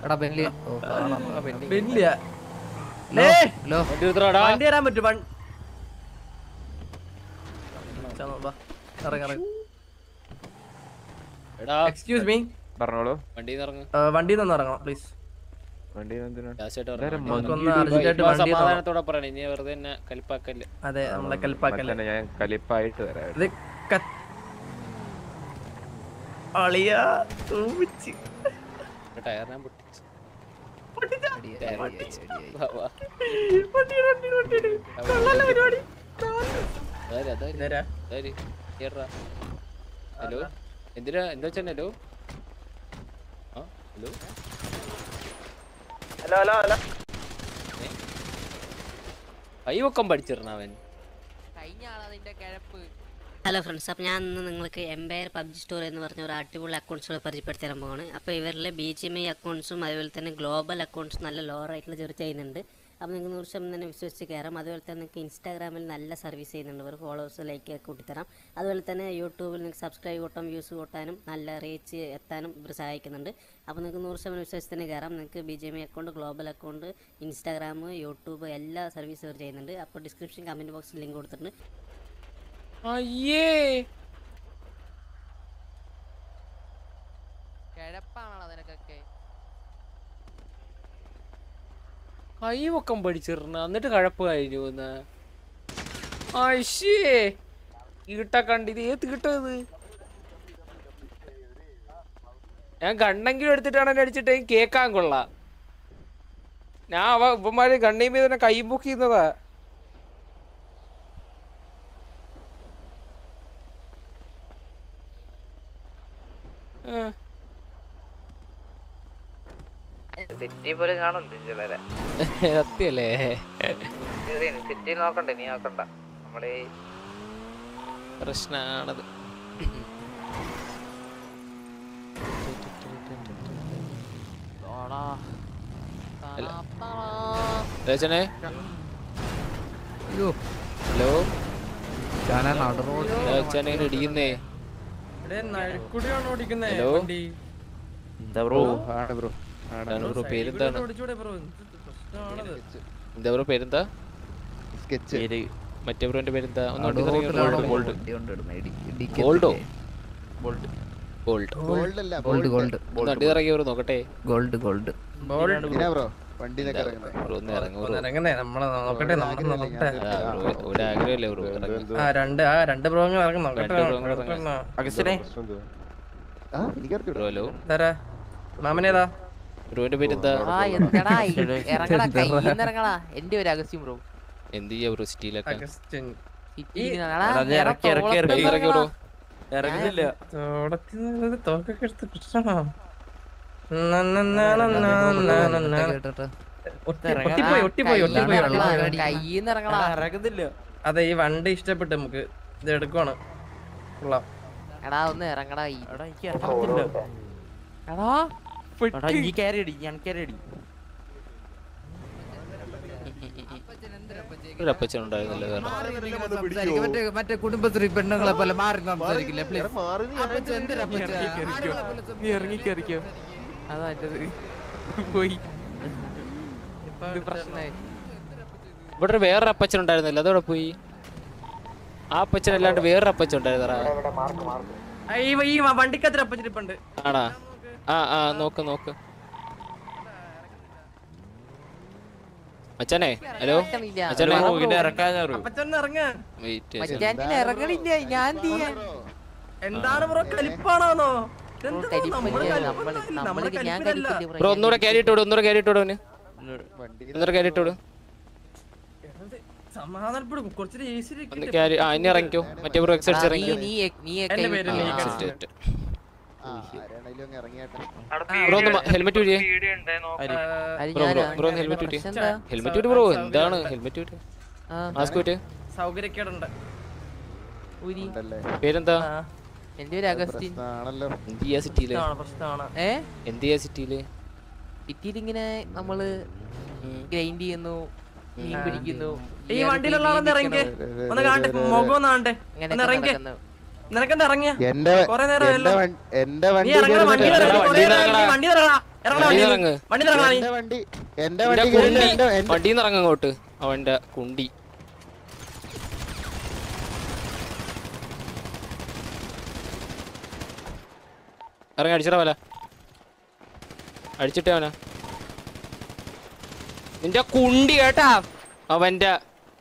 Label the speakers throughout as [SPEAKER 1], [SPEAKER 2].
[SPEAKER 1] എടാ ബെന്നി ഓ കാണാം
[SPEAKER 2] വലിയ
[SPEAKER 1] ഹലോ
[SPEAKER 3] വണ്ടി നിർത്തടാ
[SPEAKER 2] വണ്ടി തരാൻ പറ്റും വൺ- ചാ, വാ. ഇറങ്ങ്, ഇറങ്ങ്.
[SPEAKER 3] എടാ
[SPEAKER 2] എക്സ്ക്യൂസ് മീ
[SPEAKER 4] പറഞ്ഞോളൂ
[SPEAKER 3] വണ്ടി ഇറങ്ങ്
[SPEAKER 2] വണ്ടിയിൽ നിന്ന് ഇറങ്ങണം പ്ലീസ്
[SPEAKER 4] വണ്ടി എന്തിനാ
[SPEAKER 3] ലാസ്റ്റായിട്ട്
[SPEAKER 4] ഇതാരാ
[SPEAKER 2] നമുക്കൊന്ന് അർജന്റായിട്ട് വണ്ടി
[SPEAKER 3] സമാധാനത്തോടെ പറയണേ ഇനി വെറുതെ എന്നെ കലിപ്പാക്കല്ലേ
[SPEAKER 2] അതെ നമ്മളെ കൽപ്പാക്കല്ലേ
[SPEAKER 4] മച്ചാനെ ഞാൻ കലിപ്പായിട്ട് തരാം
[SPEAKER 2] ഇത് ക- അളിയാ തൂമിച്ച്.
[SPEAKER 3] ടയർ ഞാൻ പൊട്ടിച്ചു
[SPEAKER 1] അടി,
[SPEAKER 3] ടയർ
[SPEAKER 1] അടി,
[SPEAKER 3] പൊട്ടിച്ചു
[SPEAKER 1] അടി, അടി.
[SPEAKER 3] വാ, വാ.
[SPEAKER 2] വണ്ടി, വണ്ടി, വണ്ടി എടുക്ക്. കൊള്ളാലോ പരിപാടി.
[SPEAKER 3] അതാര്, അതാര്,
[SPEAKER 2] ഇതാരാ?
[SPEAKER 3] അതാര്? കേറടാ. ഹലോ എന്തിനാ എന്താ വെച്ചാ ഹലോ ആ ഹലോ
[SPEAKER 2] ഹലോ ഹലോ ഹലോ
[SPEAKER 3] കൈവക്കം പഠിച്ചിരണ അവൻ
[SPEAKER 5] ഹലോ ഫ്രണ്ട്സ് അപ്പോൾ ഞാൻ ഇന്ന് നിങ്ങൾക്ക് എംപയർ പബ്ജി സ്റ്റോർ എന്ന് പറഞ്ഞ ഒരു അടിപൊളി അക്കൗണ്ട്സുകൾ പരിചയപ്പെടുത്തി തരാൻ പോവാണ് അപ്പോൾ ഇവരിലെ ബി ജി എം ഐ അക്കൗണ്ട്സും അതുപോലെ തന്നെ ഗ്ലോബൽ അക്കൗണ്ട്സും നല്ല ലോ റേറ്റിൽ ചെറു ചെയ്യുന്നുണ്ട് അപ്പോൾ നിങ്ങൾക്ക് നൂറ് ശതമാനം തന്നെ വിശ്വസിച്ച് കയറാം അതുപോലെ തന്നെ നിങ്ങൾക്ക് ഇൻസ്റ്റാഗ്രാമിൽ നല്ല സർവീസ് ചെയ്യുന്നുണ്ട് ഇവർ ഫോളോവേഴ്സ് ലൈക്ക് ഒക്കെ കൂട്ടിത്തരാം അതുപോലെ തന്നെ യൂട്യൂബിൽ നിങ്ങൾക്ക് സബ്സ്ക്രൈബ് കൂട്ടാം വ്യൂസ് കൂട്ടാനും നല്ല റീച്ച് എത്താനും ഇവർ സഹായിക്കുന്നുണ്ട് അപ്പോൾ നിങ്ങൾക്ക് നൂറ് ശതമാനം വിശ്വസിച്ച് തന്നെ കയറാം നിങ്ങൾക്ക് B G M I account global account Instagram YouTube എല്ലാ സർവീസും ഇവർ ചെയ്യുന്നുണ്ട് അപ്പോൾ ഡിസ്ക്രിപ്ഷൻ കമൻറ്റ് ബോക്സിൽ ലിങ്ക് കൊടുത്തിട്ടുണ്ട്
[SPEAKER 3] അയ്യേ
[SPEAKER 6] കിഴപ്പാണോ നിനക്കൊക്കെ
[SPEAKER 3] കൈവക്കം പഠിച്ചിരണ എന്നിട്ട് കഴപ്പ് കഴിഞ്ഞു എന്ന് അശ്ശേ ഈട്ട കണ്ടിത് ഏത് കിട്ടത് ഞാൻ കണ്ണെങ്കിലും എടുത്തിട്ടാണ് എന്നെ അടിച്ചിട്ട് എനിക്ക് കേക്കാൻ കൊള്ളാം ഞാൻ അവ ഇവന്മാര് കണ്ണീമേ തന്നെ കൈ പൊക്കിന്നതാ ആ
[SPEAKER 1] സിറ്റി പോലും കാണുന്നുണ്ട് ചിലരെ
[SPEAKER 3] സത്യല്ലേ
[SPEAKER 1] സിറ്റി നോക്കണ്ടേ നീ നോക്കണ്ട നമ്മളെ
[SPEAKER 3] പ്രശ്നാണത് രചനെ
[SPEAKER 1] അയ്യോ
[SPEAKER 3] ഹലോ
[SPEAKER 1] ഞാൻ നട റോഡ്
[SPEAKER 3] രചനെ ഇടിക്കുന്നേ
[SPEAKER 2] എടേ, നടുക്കുടിയാണോ ഓടിക്കുന്നേ
[SPEAKER 3] ഹലോ?
[SPEAKER 2] വണ്ടി?
[SPEAKER 4] എന്താ ബ്രോ ആണ് ബ്രോ
[SPEAKER 3] എന്താണ് ബ്രോ
[SPEAKER 2] സൈഡിൽ
[SPEAKER 3] പേരെന്താണ്
[SPEAKER 2] കൂടെ ഓടിച്ചൂടെ ബ്രോ? എന്ത് പ്രശ്നമാണത്?
[SPEAKER 3] എന്താ ബ്രോ പേരെന്താ
[SPEAKER 4] സ്കെച്ച്
[SPEAKER 3] മറ്റേ ബ്രോന്റെ പേരെന്താ
[SPEAKER 1] നട
[SPEAKER 3] ഒന്നുകൂടി
[SPEAKER 1] റോഡിലാണോ
[SPEAKER 3] ഗോൾഡ്
[SPEAKER 1] വണ്ടി കൊണ്ടിടുന്നത് ഇടി ഇടിക്കത്തില്ലേ?
[SPEAKER 3] ഗോൾഡോ?
[SPEAKER 4] ബോൾട്ട്
[SPEAKER 3] ഗോൾഡ്
[SPEAKER 7] ഗോൾഡ് അല്ല
[SPEAKER 1] ഗോൾഡ് ഗോൾഡ്
[SPEAKER 3] വണ്ടി ഇറങ്ങി ബ്രോ നോക്കട്ടെ
[SPEAKER 1] ഗോൾഡ് ഗോൾഡ്
[SPEAKER 2] ബോൾട്ട്
[SPEAKER 7] എന്തിനാ ബ്രോ വണ്ടിയിലൊക്കെ ഇറങ്ങുന്നത്
[SPEAKER 3] ബ്രോ ഒന്ന് ഇറങ്ങും
[SPEAKER 2] ഒന്ന്
[SPEAKER 3] ബ്രോ
[SPEAKER 2] ഇറങ്ങുന്നേ നമ്മളെ നോക്കട്ടെ നമ്മൾ നോക്കട്ടെ
[SPEAKER 3] ഒരു ആഗ്രഹമല്ലേ ബ്രോ ഇറങ്ങും
[SPEAKER 2] ആ രണ്ട് ആ രണ്ട് ബ്രോങ്ങൾ ഇറങ്ങും നോക്കട്ടെ
[SPEAKER 3] രണ്ട് ബ്രോങ്ങൾ
[SPEAKER 2] നോക്കട്ടെ.
[SPEAKER 3] ഇറങ്ങാം.
[SPEAKER 4] അഗസ്റ്റിനെ
[SPEAKER 7] ആ എനിക്കറിഞ്ഞൂടാ
[SPEAKER 3] ബ്രോ ഹലോ
[SPEAKER 2] ഇതാരാ? മാമനേതാ
[SPEAKER 3] ബ്രോന്റെ പേരെന്താ
[SPEAKER 6] ആ എന്താടാ ഇറങ്ങടാ കയ്യിന്ന് ഇറങ്ങടാ എന്റെ ഒരു അഗസ്ത്യം ബ്രോ
[SPEAKER 3] എന്ത് ചെയ്യാ ബ്രോ സിറ്റിയിലൊക്കെ
[SPEAKER 2] അഗസ്റ്റിൻ
[SPEAKER 4] ഇറക്കി, ഇറക്കി, ഇറക്കി.
[SPEAKER 3] ഇറങ്ങി ബ്രോ
[SPEAKER 4] ഇറങ്ങുന്നില്ല
[SPEAKER 2] തോടത്തിന്ന് തോക്കൊക്കെ എടുത്ത് പ്രശ്നമാ ന, ന, ന, ന, ന, ന, ന, ന.
[SPEAKER 1] കേട്ടിട്ട്
[SPEAKER 2] ഒട്ടി- ഒട്ടിപ്പോയി ഒട്ടിപ്പോയി ഒട്ടിപ്പോയി വെള്ളം.
[SPEAKER 6] കയ്യിന്ന് ഇറങ്ങടാ
[SPEAKER 4] ഇറങ്ങുന്നില്ല
[SPEAKER 2] അതെ ഈ വണ്ടി ഇഷ്ടപ്പെട്ട് നമുക്ക് ഇത് എടുക്കുവാണ് കൊള്ളാം
[SPEAKER 6] എടാ ഒന്ന് ഇറങ്ങടാ ഈ
[SPEAKER 4] എടാ എനിക്ക് ഇറങ്ങുന്നില്ല
[SPEAKER 6] എടാ
[SPEAKER 4] എടാ ഈ കയറി ഞാൻ കയറി
[SPEAKER 3] ഒരു അപ്പച്ചൻ ഉണ്ടായിരുന്നല്ലോ കാരണം
[SPEAKER 1] സംസാരിക്ക്. മറ്റേ മറ്റേ കുടുംബശ്രീ പെണ്ണുങ്ങളെ പോലെ മാറി സംസാരിക്കില്ലേ പ്ലീസ്
[SPEAKER 7] മാറി നീ
[SPEAKER 1] അപ്പച്ച എന്തിനാ അപ്പച്ച?
[SPEAKER 6] നീ ഇറങ്ങിക്കറിക്കോ അതാ എന്റത് പോയി ഇത് പ്രശ്നമായി
[SPEAKER 3] ഇവിടെ ഒരു വേറൊരു അപ്പച്ചൻ ഉണ്ടായിരുന്നല്ലോ അതോടെ പോയി ആ അപ്പച്ചൻ അല്ലാണ്ട് വേറൊരു അപ്പച്ചൻ ഉണ്ടായിരുന്നറാ
[SPEAKER 2] ആ, ഈ ഈ വണ്ടിക്കത്ര അപ്പച്ചിരിപ്പുണ്ട്
[SPEAKER 3] ആണാ ആ ആ നോക്ക് നോക്ക് അച്ഛനെ ഹലോ അച്ഛനെ
[SPEAKER 4] പിന്നെ ഇറക്കാഞ്ഞാറു
[SPEAKER 2] അപ്പച്ചൻ ഇറങ്ങ
[SPEAKER 3] വെയിറ്റ്
[SPEAKER 6] മറ്റാന്റിന് ഇറങ്ങണില്ല ഞാൻ എന്ത് ചെയ്യാൻ
[SPEAKER 2] എന്താണ് ബ്രോ കലിപ്പാണോന്നോ ഇതെന്താ
[SPEAKER 6] കരിപ്പല്ലേ
[SPEAKER 2] നമ്മള്
[SPEAKER 6] നമ്മള്
[SPEAKER 2] കലിപ്പല്ല, നമ്മള്
[SPEAKER 6] നമ്മള് ഞാൻ
[SPEAKER 2] കലിപ്പിലല്ല.
[SPEAKER 6] കരിപ്പല്ലേ
[SPEAKER 3] ബ്രോ ഒന്നുകൂടെ കയറിയിട്ട് വിടും ഒന്നുകൂടെ കയറിയിട്ട് വിടും അവന് ഒന്നുകൂടെ കയറിയിട്ട് വിടും
[SPEAKER 2] എടാ, സമാധാനപ്പെടും കുറച്ചൊരു ഈസി
[SPEAKER 3] ഒന്ന് കയറി ആ ഇനി ഇറങ്ങിക്കോ മറ്റേ ബ്രോ എക്സ്
[SPEAKER 6] നീ
[SPEAKER 3] ഇറങ്ങിക്കോ
[SPEAKER 6] നീ നീ
[SPEAKER 2] എന്റെ പേര് നീ
[SPEAKER 3] ആ,
[SPEAKER 2] കടിച്ചു.
[SPEAKER 3] Set, set.
[SPEAKER 7] ആ ആരാണേലും അങ്ങ് ഇറങ്ങിയാട്ടെ
[SPEAKER 3] ബ്രോ ഒന്ന് ഹെൽമെറ്റ് ഊരിയേ
[SPEAKER 6] അത്
[SPEAKER 3] ബ്രോ ബ്രോ
[SPEAKER 6] ഞാനാ
[SPEAKER 3] ബ്രോ ഹെൽമെറ്റ് ഊരി
[SPEAKER 6] പ്രശ്നം എന്താ?
[SPEAKER 3] ഹെൽമെറ്റ് ഊരി ബ്രോ എന്താണ് ഹെൽമെറ്റ് ഊരി
[SPEAKER 6] ആ,
[SPEAKER 3] മാസ്ക് ഊരി
[SPEAKER 2] സൗകര്യക്കേടുണ്ട്
[SPEAKER 6] ഊരി
[SPEAKER 7] ഉണ്ടല്ലേ
[SPEAKER 3] പേരെന്താ
[SPEAKER 2] ആ,
[SPEAKER 6] എന്റെ ഒരു അഗസ്റ്റിൻ
[SPEAKER 7] പ്രശ്നമാണല്ലോ
[SPEAKER 3] എന്ത് ചെയ്യാ സിറ്റിയില്
[SPEAKER 2] പ്രശ്നമാണ് പ്രശ്നമാണ്
[SPEAKER 6] ഏ
[SPEAKER 3] എന്ത് ചെയ്യാ സിറ്റിയില്
[SPEAKER 6] സിറ്റിയിൽ ഇങ്ങനെ നമ്മള് ഗ്രൈൻഡ് ചെയ്യുന്നു മീൻ പിടിക്കുന്നു
[SPEAKER 2] ഈ വണ്ടിയിലുള്ള ആളൊന്ന് ഇറങ്ങിക്കേ ഒന്ന് കാണട്ടെ മുഖം ഒന്ന് കാണട്ടെ ഒന്ന് ഇറങ്ങിക്കേ നിനക്കെന്താ ഇറങ്ങിയ
[SPEAKER 7] എന്റെ
[SPEAKER 2] കൊറേ നേരം
[SPEAKER 7] എന്റെ
[SPEAKER 2] ആയല്ലോ.
[SPEAKER 7] വണ്ടി- എന്റെ
[SPEAKER 2] നീ
[SPEAKER 7] വണ്ടി
[SPEAKER 2] ഇറങ്ങണ വണ്ടി
[SPEAKER 7] കയറി
[SPEAKER 2] ഇറങ്ങി
[SPEAKER 3] വണ്ടി
[SPEAKER 2] കൊറേ നേരം
[SPEAKER 3] ഇറങ്ങടാ.
[SPEAKER 2] നീ വണ്ടി ഇറങ്ങടാ ഇറങ്ങടാ
[SPEAKER 3] വണ്ടി
[SPEAKER 2] വണ്ടിയിൽ
[SPEAKER 3] ഇറങ്ങ്.
[SPEAKER 2] നിന്ന്. വണ്ടി ഇറങ്ങാ നീ
[SPEAKER 7] എന്റെ വണ്ടി എന്റെ
[SPEAKER 3] എന്റെ
[SPEAKER 7] വണ്ടി
[SPEAKER 3] കുണ്ടി
[SPEAKER 7] കേറിയിട്ട് എന്റെ എന്റെ
[SPEAKER 3] വണ്ടിന്ന് ഇറങ്ങ അങ്ങോട്ട് അവന്റെ കുണ്ടി ഇറങ്ങി അടിച്ചിട പോലെ അടിച്ചിട്ടേ അവനാ നിന്റെ കുണ്ടി കേട്ടാ അവന്റെ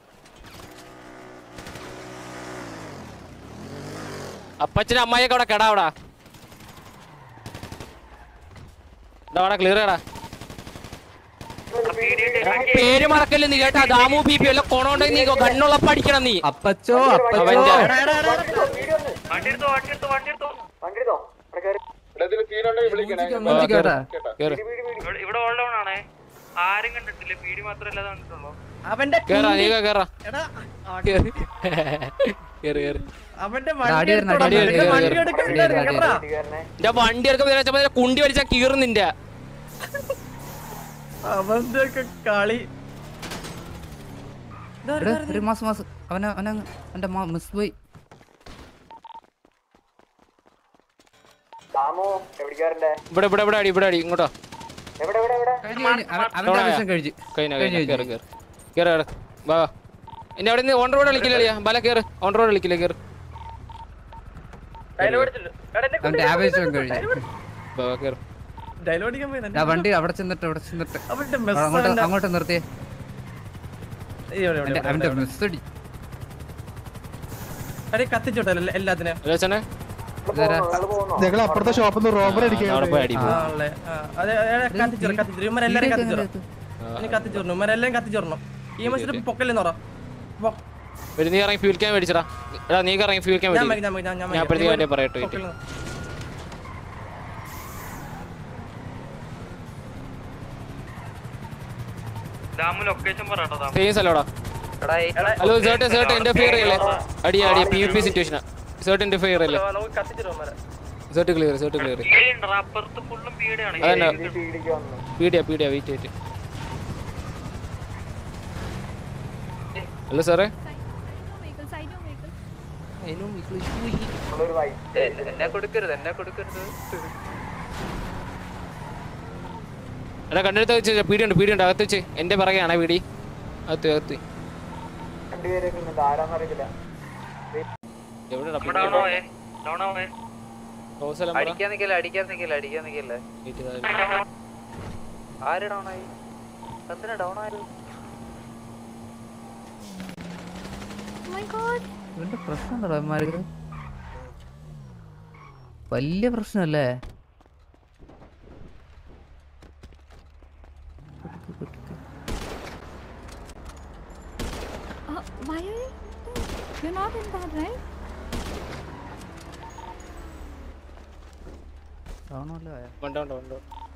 [SPEAKER 3] അപ്പച്ചനും അമ്മായിയൊക്കെ അവിടെ കെടാ അവിടെ അവിടെ ക്ലിയർ ചെയ്യടാ പേര് മറക്കല്ലേ നീ കേട്ടാ ദാമു ബി പി വല്ല കൊണോണ്ടെങ്കിൽ നീ കണ്ണുള്ള പഠിക്കണം നീ
[SPEAKER 1] അപ്പച്ചോ അപ്പച്ചോ
[SPEAKER 3] അവന്റെ
[SPEAKER 1] മൂഞ്ചിക്ക് കേട്ടാ
[SPEAKER 3] കേറ്
[SPEAKER 8] ഇവിടെ ഓൾ ഡൗൺ ആണേ ആരും കണ്ടിട്ടില്ല പീടി മാത്രമല്ല കണ്ടിട്ടുള്ളൂ
[SPEAKER 2] അവന്റെ
[SPEAKER 3] കേറാ നീ
[SPEAKER 2] കുണ്ടി-
[SPEAKER 3] കേറാ
[SPEAKER 2] എടാ,
[SPEAKER 3] കേറ് കേറ് കേറ്
[SPEAKER 2] അവന്റെ
[SPEAKER 1] അടി
[SPEAKER 2] വണ്ടി
[SPEAKER 1] വരണം,
[SPEAKER 2] എടുത്തോടാ,
[SPEAKER 1] അടി
[SPEAKER 2] നിന്റെ
[SPEAKER 3] വരണം,
[SPEAKER 2] വണ്ടി
[SPEAKER 3] അടി
[SPEAKER 2] എടുക്കാൻ
[SPEAKER 1] വരണം, അടി
[SPEAKER 2] കേറാ.
[SPEAKER 3] എന്റെ വണ്ടി എടുക്കുമ്പോ കുണ്ടി വലിച്ചാ കീറും നിന്റെ
[SPEAKER 2] അവന്റെ ഒക്കെ കളി ഇതാ,
[SPEAKER 1] എടാ,
[SPEAKER 2] ഇതാ, ഇതാ.
[SPEAKER 1] ഒരു മാസം മാസം അവന അവനങ്ങ് അവന്റെ മിസ് പോയി
[SPEAKER 3] ഇവിടെ ഇവിടെ ഇവിടെ അടി ഇവിടെ അടി ഇങ്ങോട്ടോ
[SPEAKER 1] കഴിഞ്ഞു, കഴിഞ്ഞു. അവൻ- അവന്റെ
[SPEAKER 3] അവിടെ
[SPEAKER 1] ആവശ്യം കഴിച്ചു
[SPEAKER 3] കഴിഞ്ഞ
[SPEAKER 1] കഴിഞ്ഞു,
[SPEAKER 3] കഴിഞ്ഞ കേറ്
[SPEAKER 1] കഴിഞ്ഞു.
[SPEAKER 3] കേറ് കേറ് കേറ് വാ വാ. എന്നെ അവിടെ നിന്ന് ഓൺ റോഡ് കളിക്കില്ല ബല കേറ് ഓൺ റോഡ് കളിക്കില്ല കേറ്
[SPEAKER 1] അവന്റെ ആവേശം കഴിഞ്ഞു
[SPEAKER 3] വാ, വാ, കേറ്
[SPEAKER 2] ഡയലോഗ് അടിക്കാൻ പോയി
[SPEAKER 1] ആ വണ്ടി അവിടെ ചെന്നിട്ട് അവിടെ ചെന്നിട്ട്
[SPEAKER 2] അവന്റെ
[SPEAKER 1] ആ,
[SPEAKER 2] മെസ്സ്
[SPEAKER 1] അങ്ങോട്ട്
[SPEAKER 2] അവന്റെ-
[SPEAKER 1] അങ്ങോട്ട് നിർത്തിയേ
[SPEAKER 2] അയ്യോ, ഇവിടെ, ഇവിടെ,
[SPEAKER 1] അവന്റെ അവന്റെ
[SPEAKER 2] ഇവിടെ.
[SPEAKER 1] മിസ് അടി
[SPEAKER 2] അടി കത്തിച്ചോട്ടെ എല്ലാ- എല്ലാത്തിനും
[SPEAKER 3] രചന
[SPEAKER 1] ഇതാരാ?
[SPEAKER 7] ഞങ്ങൾ അപ്പുറത്തെ ഷോപ്പിൽ നിന്ന് റോബർ
[SPEAKER 3] അവിടെ പോയി അടി പോ.
[SPEAKER 2] ആണല്ലേ ആ, അതെ അതെ കത്തിച്ചോറ് കത്തിച്ചോറ് ഇവന്മാരെല്ലാരും
[SPEAKER 1] ഇതൊക്കെ
[SPEAKER 2] കത്തിച്ചോറ്
[SPEAKER 1] എങ്ങനെ
[SPEAKER 2] ഇനി കത്തിച്ചോറണം ഇവന്മാരെല്ലാം കത്തിച്ചോറണം ഈ മനുഷ്യര് പൊക്കല്ലെന്ന് പറ പൊ-
[SPEAKER 3] ഒരു നീ ഇറങ്ങി ഫ്യൂൽ ക്യാൻ മേടിച്ചടാ എടാ നീ ഇറങ്ങി ഫ്യൂൽ ക്യാൻ
[SPEAKER 2] ഞാൻ
[SPEAKER 3] മേടിച്ചു
[SPEAKER 2] മതി, ഞാൻ മതി, ഞാൻ- ഞാൻ
[SPEAKER 3] ഞാൻ
[SPEAKER 2] മതി.
[SPEAKER 3] അപ്പോഴത്തേക്ക് അവന്റെ
[SPEAKER 2] ഇവന്മാര്
[SPEAKER 3] പറയട്ടെ വെയിറ്റ്.
[SPEAKER 2] പൊക്കല്ലെന്ന്.
[SPEAKER 8] ദാമു ലൊക്കേഷൻ പറയാട്ടോ ദാമു
[SPEAKER 3] സെയിം സ്ഥലമാടാ ഹലോ സേർട്ട് സേർട്ട് ഇന്റർഫിയർ ചെയ്യല്ലേ അടിയാ അടിയാ പി പി സിറ്റുവേഷനാ സേർട്ട് ഇന്റർഫിയർ ചെയ്യല്ലേ
[SPEAKER 2] ആ, നമുക്ക് കത്തിച്ചിട്ട് ഇവന്മാരെ.
[SPEAKER 3] സേർട്ട് ക്ലിയർ സേർട്ട് ക്ലിയർ
[SPEAKER 8] പീടി ഉണ്ടോ അപ്പുറത്ത് ഫുള്ളും പീടിയാണ്
[SPEAKER 3] അതന്നെ പീഡിയാ പീഡിയാ വെയിറ്റ് വെയിറ്റ് ഹലോ സാറേ എടാ കണ്ടെടുത്ത് വെച്ച് പീടിയുണ്ട് പീടിയുണ്ട് അകത്ത് വെച്ച് എന്റെ പിറകെയാണ് പീടി അകത്ത് അകത്ത് എവിടെടാ പീടി?
[SPEAKER 8] ഡൗൺ ആവേ ഡൗൺ ആവേ
[SPEAKER 3] ഹോസ്റ്റൽ നമ്പറാ?
[SPEAKER 6] അടിക്കാൻ നിക്കല്ലേ അടിക്കാൻ നിക്കല്ലേ അടിക്കാൻ നിക്കല്ലേ
[SPEAKER 3] വെയിറ്റ് ചെയ്താ മതി.
[SPEAKER 6] ആര് ഡൗൺ ആയി എന്തിനാ ഡൗൺ ആയത്
[SPEAKER 1] ഇവന്റെ പ്രശ്നം എന്താ ഇവന്മാർക്ക് വലിയ പ്രശ്നമല്ലേ
[SPEAKER 9] Uh, why are you? You're not in that, right?
[SPEAKER 1] ആണല്ലോ
[SPEAKER 3] വേണ്ട വേണ്ട വേണ്ട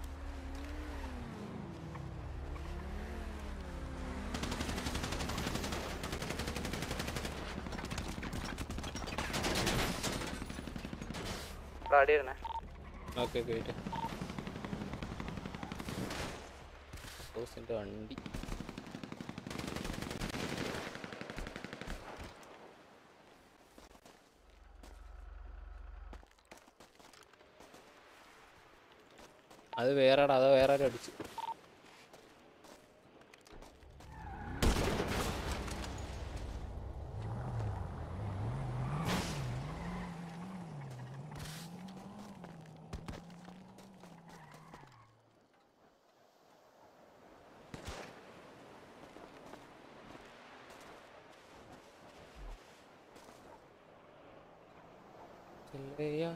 [SPEAKER 6] അടി വരണേ
[SPEAKER 3] ഓക്കെ ഓക്കെ വെയിറ്റ് ഹോസ്റ്റലിന്റെ വണ്ടി അത് വേറെടാ അത് വേറെ ആരും അടിച്ചു ചെല്ലയ്യ.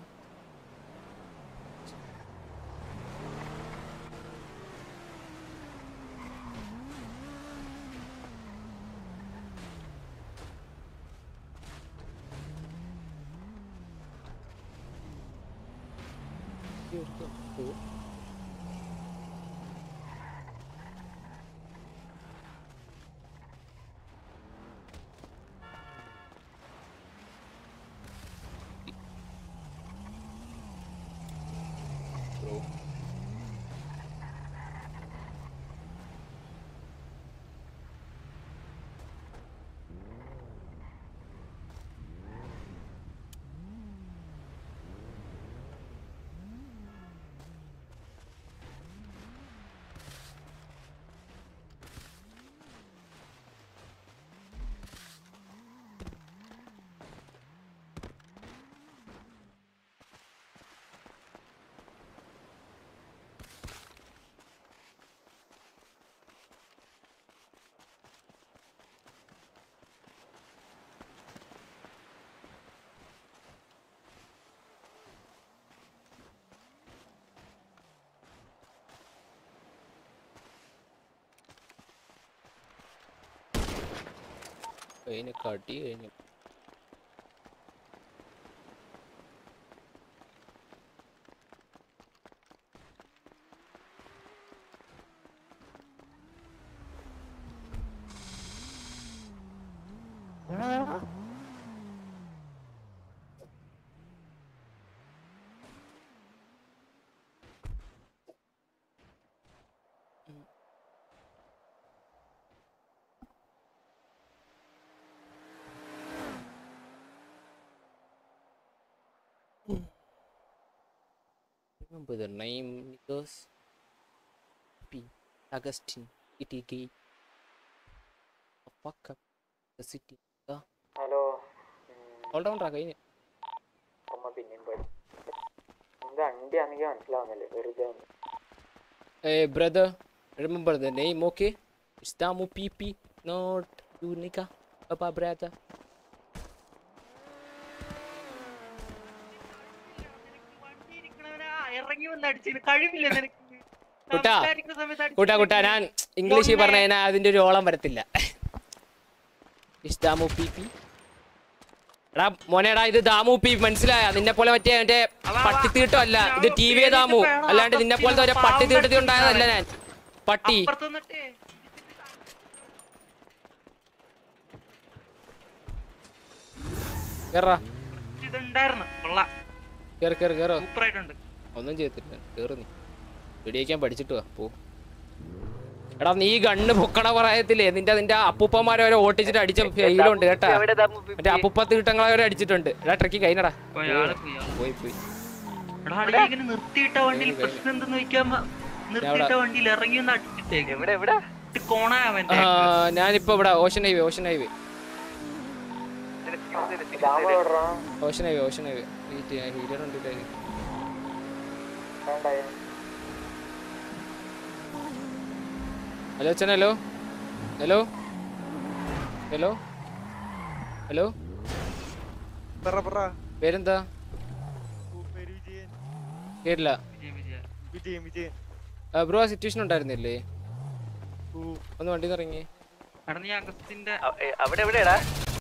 [SPEAKER 3] കഴിഞ്ഞു കടി കഴിഞ്ഞു Remember the name, Nikos? P. Augustine. Itigay. A fuck up. The city.
[SPEAKER 8] Hello
[SPEAKER 3] Hold on, Raga.
[SPEAKER 8] അമ്മ പിന്നെയും പോയി എന്താ അണ്ടിയാണെങ്കിൽ മനസ്സിലാവുന്നില്ലേ വെറുതെ ഒന്ന്.
[SPEAKER 3] Hey, brother. Remember the name, okay? It's Damu PP, not you, nigga. Papa, brother.
[SPEAKER 8] വണ്ടി ഇരിക്കണവനെ ആ ഇറങ്ങി വന്ന് അടിച്ചതിന് കഴിവില്ല നിനക്ക്
[SPEAKER 3] കുട്ടാ,
[SPEAKER 8] സംസാരിക്കുന്ന സമയത്ത് അടിച്ച്
[SPEAKER 3] കൂട്ടാ കൂട്ടാ ഞാൻ ഇംഗ്ലീഷിൽ പറഞ്ഞു കഴിഞ്ഞാൽ അതിന്റെ ഒരു ഓളം വരത്തില്ല It's ദാമു പി പി എടാ മോനെടാ ഇത് ദാമു പി മനസ്സിലായ നിന്നെ പോലെ മറ്റേ മറ്റേ പട്ടിത്തീട്ടം അല്ല ഇത് ടി വി ദാമു അല്ലാണ്ട് നിന്നെ പോലത്തെ ഒരു പട്ടിത്തീട്ടത്തിൽ ഉണ്ടായതല്ല ഞാൻ പട്ടി
[SPEAKER 8] അപ്പുറത്ത് നിന്നിട്ടേ
[SPEAKER 3] കേറാ
[SPEAKER 8] ഇതുണ്ടായിരുന്നു കൊള്ളാം
[SPEAKER 3] കേറ് കേറ് കേറോ
[SPEAKER 8] സൂപ്പറായിട്ടുണ്ട്
[SPEAKER 3] ഒന്നും ചെയ്തിട്ടില്ല കേറ് നീ വെടിവെക്കാൻ പഠിച്ചിട്ട് വാ പോ എടാ നീ ഗണ്ണ് പൊക്കണ പ്രായത്തില്ലേ നിന്റെ നിന്റെ അപ്പൂപ്പന്മാരെ വരെ ഓട്ടിച്ചിട്ട് അടിച്ച ഫെയിലുണ്ട് കേട്ടാ മറ്റേ അപ്പൂപ്പ തീട്ടങ്ങളെ വരെ അടിച്ചിട്ടുണ്ട് എടാ ട്രക്കി കഴിഞ്ഞടാ
[SPEAKER 8] പോയി, ആള് പോയി, ആള്
[SPEAKER 3] പോയി പോയി
[SPEAKER 8] എടാ ആളെ ഇങ്ങനെ നിർത്തിയിട്ട വണ്ടിയിൽ പ്രശ്നം എന്തെന്ന് വെക്കാൻ നിർത്തിയിട്ട വണ്ടിയിൽ ഇറങ്ങി ഒന്ന് അടിച്ചിട്ടേക്ക് എവിടെ എവിടെ കോണാ അവന്റെ
[SPEAKER 3] ആ, ഞാനിപ്പോ ഇവിടെ ocean highway ocean highway ocean highway ocean highway healer ഉണ്ട് ഇതില്. ഹലോ അച്ഛൻ ഹലോ ഹലോ ഹലോ ഹലോ പേരെന്താ കേട്ടില്ല ബ്രോ ആ സിറ്റുവേഷൻ ഉണ്ടായിരുന്നില്ലേ ഒന്ന് വണ്ടി ഇറങ്ങി
[SPEAKER 8] എടാ നീ അഗസ്റ്റിന്റെ
[SPEAKER 6] അവിടെ എവിടെയാടാ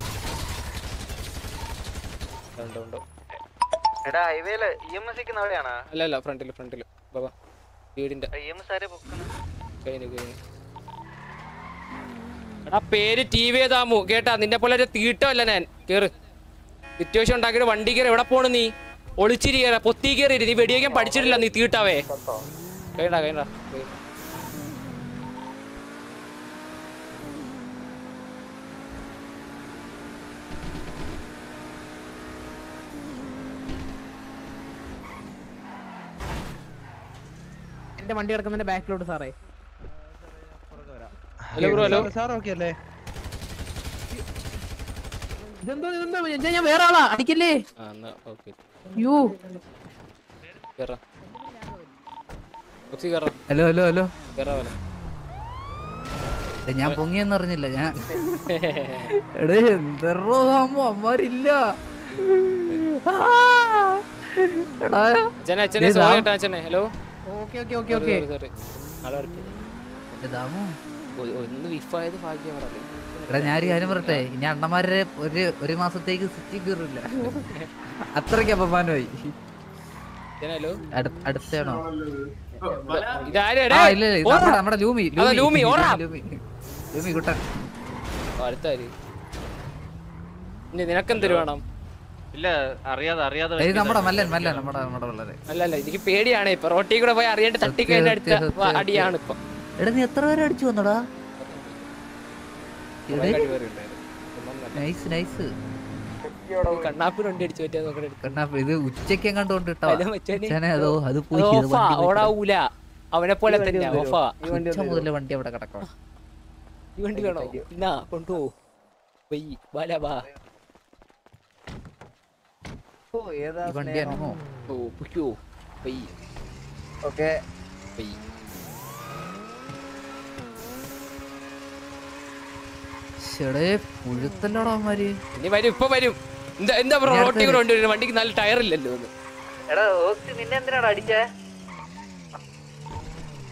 [SPEAKER 3] ഉണ്ടോ ഉണ്ടോ
[SPEAKER 6] എടാ ഹൈവേയില് ഇ എം എസ് നിൽക്കുന്ന അവിടെയാണോ
[SPEAKER 3] അല്ല അല്ല ഫ്രണ്ടില് ഫ്രണ്ടില് ബാബാ വീടിന്റെ
[SPEAKER 6] ഇ എം എസ് ആരെ പൊക്കുന്നത്
[SPEAKER 3] കഴിഞ്ഞു കഴിഞ്ഞു എടാ പേര് ടി വി ഏതാമു കേട്ടാ നിന്നെ പോലെ ഒരു തീട്ടമല്ല ഞാൻ കേറ് സിറ്റുവേഷൻ ഉണ്ടാക്കിയിട്ട് വണ്ടി കയറി എവിടെ പോണു നീ ഒളിച്ചിരി കയറാ പൊത്തി കയറി നീ വെടിവെക്കാൻ പഠിച്ചിട്ടില്ല നീ തീട്ടാവേ കഴിയടാ കഴിയടാ
[SPEAKER 1] എന്റെ വണ്ടി കിടക്കുന്നതിന്റെ ബാക്കിലോട്ട് സാറേ
[SPEAKER 3] hello bro hello
[SPEAKER 7] sir okay അല്ലേ
[SPEAKER 1] ഇതെന്തോ ഇതെന്തോ ഞാൻ- ഞാൻ വേറെ ആളാ അടിക്കല്ലേ
[SPEAKER 3] ആ എന്നാ ഓക്കെ
[SPEAKER 1] യു
[SPEAKER 3] കേറാ ബോക്സി കേറാ
[SPEAKER 1] ഹലോ ഹലോ ഹലോ
[SPEAKER 3] കേറാ പോലെ
[SPEAKER 1] ഞാൻ പൊങ്ങിയെന്ന് അറിഞ്ഞില്ല ഞാൻ എടേ എന്തോ ആകുമ്പോ അമ്മാരില്ല ആ! എടാ
[SPEAKER 3] അച്ഛനെ അച്ഛനെ
[SPEAKER 1] ദേ
[SPEAKER 3] സോറി
[SPEAKER 1] ദാ.
[SPEAKER 3] കേട്ടാ അച്ഛനെ hello
[SPEAKER 1] okay okay okay okay
[SPEAKER 3] sorry ആളെ വരട്ടെ.
[SPEAKER 1] ഇതാമോ
[SPEAKER 3] ഒ- ഒന്ന് വിഫായത് ഭാഗ്യം അവിടെ
[SPEAKER 1] എടാ ഞാനൊരു കാര്യം പറയട്ടെ ഇനി അണ്ണന്മാരെ ഒരു ഒരു മാസത്തേക്ക് സിറ്റി കയറില്ല അത്രയ്ക്ക് അപമാനമായി
[SPEAKER 3] അച്ഛനെ ഹലോ
[SPEAKER 1] അടു- അടുത്താണോ
[SPEAKER 3] ഇതാരും
[SPEAKER 1] ആ ഇല്ല ഇല്ല, ഇത് നമ്മുടെ നമ്മുടെ ലൂമി
[SPEAKER 3] അതാ, ലൂമി, ഓടാ.
[SPEAKER 1] ലൂമി ലൂമി കുട്ടൻ
[SPEAKER 3] അടുത്താര് ഇനി നിനക്കെന്തൊരു വേണം
[SPEAKER 6] ഇല്ല അറിയാതെ അറിയാതെ
[SPEAKER 1] ഇത് നമ്മുടെ മല്ലൻ മല്ലൻ നമ്മുടെ നമ്മുടെ വളരെ
[SPEAKER 3] അല്ല അല്ല എനിക്ക് പേടിയാണ് ഇപ്പൊ റോട്ടി കൂടെ പോയി അറിയാണ്ട് തട്ടിക്കഴിഞ്ഞ അടുത്ത
[SPEAKER 1] സത്യം, സത്യം,
[SPEAKER 3] അടിയാണ് ഇപ്പൊ
[SPEAKER 1] എടാ നീ എത്ര പേരെ അടിച്ചു വന്നടാ
[SPEAKER 3] കുറെ കഴിവേറിയുണ്ടായിരുന്നു. ഒന്നൊന്നല്ല.
[SPEAKER 1] നൈസ് നൈസ്
[SPEAKER 3] ഈ കണ്ണാപ്പിന് വണ്ടി അടിച്ചു പറ്റിയാ നോക്കണ എടുത്ത്.
[SPEAKER 1] കണ്ണാ ഇത് ഉച്ചയ്ക്ക് എങ്ങാണ്ട് കൊണ്ട് ഇട്ടോ
[SPEAKER 3] അല്ല മച്ചാനെ.
[SPEAKER 1] മച്ചാനെ, അതോ അത്
[SPEAKER 3] അത്
[SPEAKER 1] പോയി ഇത്
[SPEAKER 3] ഓഫാ
[SPEAKER 1] വണ്ടി പോയി
[SPEAKER 3] ഓടാവൂല അവനെ പോലെ തന്നെ ഓഫാ
[SPEAKER 1] കിടക്കും. ഉച്ച മുതലേ വണ്ടി അവിടെ കിടക്കണം
[SPEAKER 3] ഈ വണ്ടി വേണോ എന്നാ കൊണ്ടുപോ വയ്യ ബാല ബാ
[SPEAKER 1] ഈ വണ്ടി അനങ്ങോ
[SPEAKER 3] ഓ പുയ്യോ വയ്യ
[SPEAKER 6] ഓക്കെ
[SPEAKER 3] വയ്യ
[SPEAKER 1] ചേടേ പുഴുത്തല്ലോടാ അവന്മാര്
[SPEAKER 3] ഇനി വരും ഇപ്പൊ വരും എന്താ എന്താ ബ്രോ
[SPEAKER 1] ഞാൻ
[SPEAKER 3] റോട്ടി കൂടെ കൊണ്ടുവരുന്നത് വണ്ടിക്ക് നല്ല ടയർ ഇല്ലല്ലോ ഒന്ന്
[SPEAKER 6] എടാ ഓക്സി നിന്നെ എന്തിനാണ് അടിച്ചേ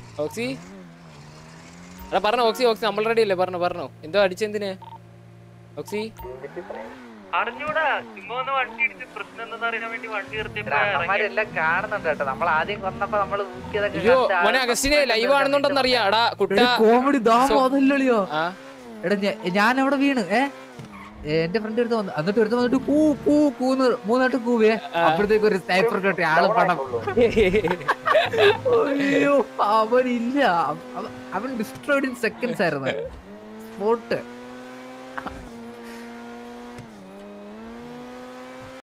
[SPEAKER 3] ഓക്സി എടാ പറഞ്ഞോ ഓക്സി ഓക്സി നമ്മൾ റെഡി അല്ലേ പറഞ്ഞോ പറഞ്ഞോ എന്തോ അടിച്ചെന്തിന് ഓക്സി
[SPEAKER 8] അറിഞ്ഞൂടാ ചുമ്മാ ഒന്ന് വണ്ടി ഇടിച്ച് പ്രശ്നം എന്താണെന്ന് അറിയാൻ വേണ്ടി വണ്ടി നിർത്തിയപ്പോ ഇറങ്ങി
[SPEAKER 1] അണ്ണന്മാരെല്ലാം കാണുന്നുണ്ട് കേട്ടോ നമ്മൾ ആദ്യം കൊന്നപ്പോ നമ്മള് ഊക്കിയതൊക്കെ
[SPEAKER 3] അയ്യോ
[SPEAKER 1] കണ്ട്
[SPEAKER 3] മോനെ
[SPEAKER 1] ആള്
[SPEAKER 3] അഗസ്റ്റിനെ ലൈവ് ആണെന്നുണ്ടെന്ന് അറിയാം എടാ കുട്ട
[SPEAKER 1] കോമഡി ദാമോ
[SPEAKER 3] സോ-
[SPEAKER 1] അതല്ലളിയോ
[SPEAKER 3] ആ
[SPEAKER 1] എടാ ഞ- ഞാൻ അവിടെ വീണ് ഏ ഏ, എന്റെ ഫ്രണ്ട് എടുത്ത് വന്നു എന്നിട്ട് എടുത്ത് വന്നിട്ട് കൂ കൂ കൂന്ന് മൂന്നായിട്ട് കൂവേ അപ്പോഴത്തേക്ക് ഒരു സ്നൈപ്പർ കെട്ടി ആള് പണം അയ്യോ അവനില്ല അവ- അവൻ ഡിസ്ട്രോയിഡ് ഇൻ സെക്കൻഡ്സ് ആയിരുന്നു സ്പോട്ട്